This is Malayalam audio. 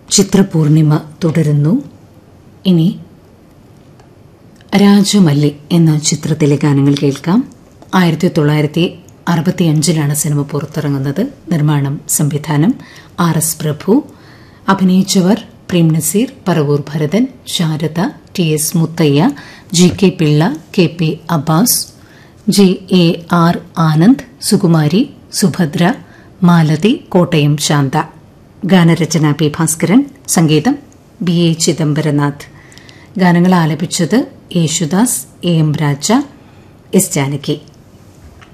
ചിത്രപൂർണിമ തുടരുന്നു ഇനി രാജമല്ലി എന്ന ചിത്രത്തിലെ ഗാനങ്ങൾ കേൾക്കാം ആയിരത്തി തൊള്ളായിരത്തി അറുപത്തിയഞ്ചിലാണ് സിനിമ പുറത്തിറങ്ങുന്നത് നിർമ്മാണം സംവിധാനം ആർ എസ് പ്രഭു അഭിനയിച്ചവർ Prem Nazir Paravoor Bharathan Sharada T S Muthaiah G K Pillai K P Abbas J A R Anand Sukumari Subhadra Malathi Kottayam Shantha ഗാനരചന പി ഭാസ്കരൻ സംഗീതം ബി എ ചിദംബരനാഥ് ഗാനങ്ങൾ ആലപിച്ചത് Yesudas A M Raja S Janaki